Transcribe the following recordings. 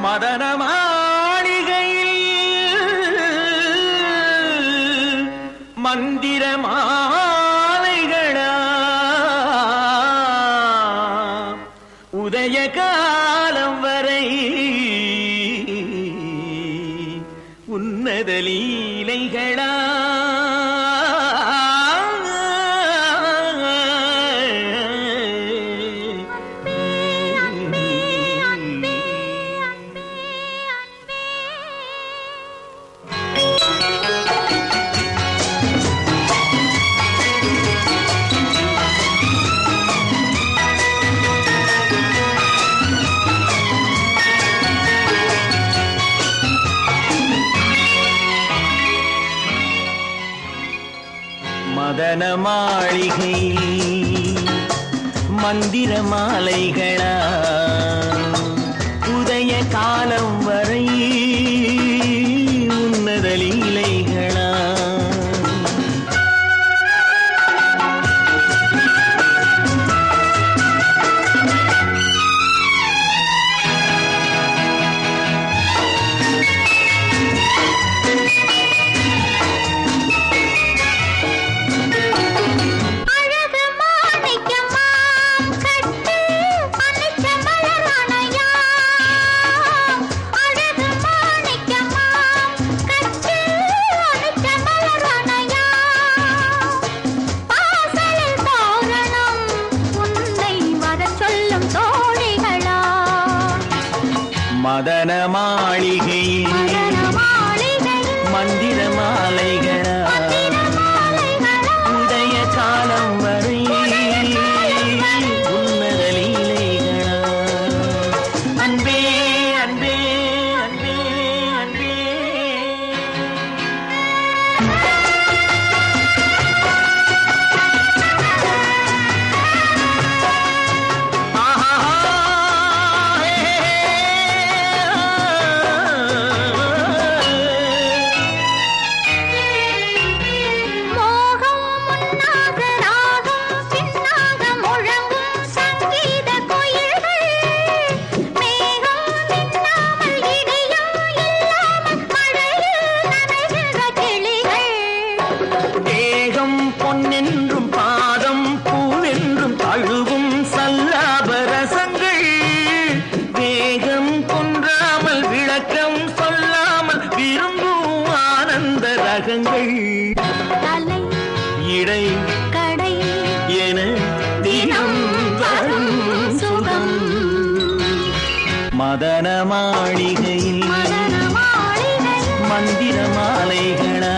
மதன மாளிகையில் மந்திர மாலைகளா உதய காலம் வரை உன்னத லீலைகளா மதன மாளிகை மந்திர மாலைகளா உதய காலம் வரை உன்னத லீலைகளா அழகு மாணிக்கமாம் கட்டு அணைச்ச மலரணையாம் அழகு மாணிக்கமாம் கட்டு அணைச்ச மலரணையாம் வாசலில் தோரணம் உன்னை வரச் சொல்லும் தோழிகளா மதன மாளிகையில் மலர மாளிகையில் மந்திர மாலைகளா மந்திர மாலைகளா உதய காலம் வரை உன்னத லீலைகளா அன்பே அன்பே அன்பே அன்பே மோகம் முன்னாக ராகம் பின்னாக முழங்கும் சங்கீத குயில்கள் மேகம் நின்னாமல் இடியும் இல்லாமல் மழையில் நனைகிற கிளிகள் தேகம் பொன்னென்றும் பாதம் பூவென்றும் தழுவும் சல்லாப ரசங்கள் வேகம் கொன்றாமல் விளக்கம் சொல்லாமல் விரும்பும் ஆனந்த ரகங்கள் தலை இடை கடை என தினம் வரும் சுகம் மதன மாளிகையில் மலர மாளிகையில் மந்திர மாலைகளா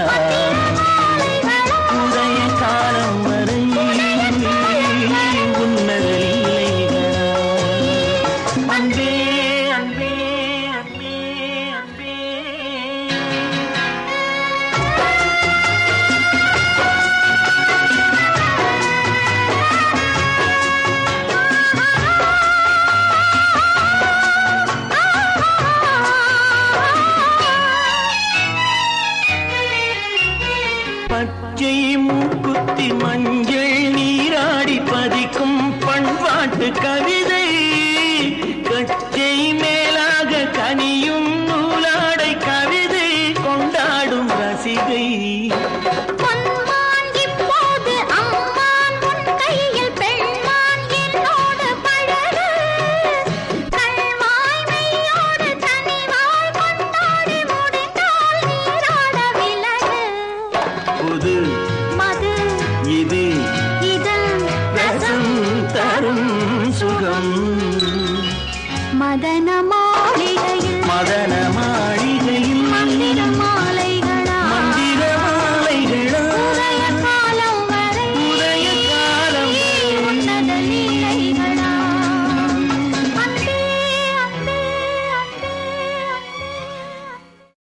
உதய காலம் வரை உன்னத லீலைகளா அன்பே அன்பே அன்பே அன்பே பச்சை மூக்குத்தி மஞ்சள் நீராடி பதிக்கும் பண்பாட்டு கவிதை கச்சை மேலாக கனியும் நூலாடை கவிதை கொண்டாடும் ரசிகை பொன்மான் இப்போது அம்மான் உன் கையில் பெண்மான் என்னோடு பழகு கள்வாய் மெய்யோடு தனிவாய் கொண்டாடி முடிந்தால் நீராட விலகு புது மது இது இதழ் ரசம் ரசம் தரும் சுகம் மதன மாளிகையில் மதன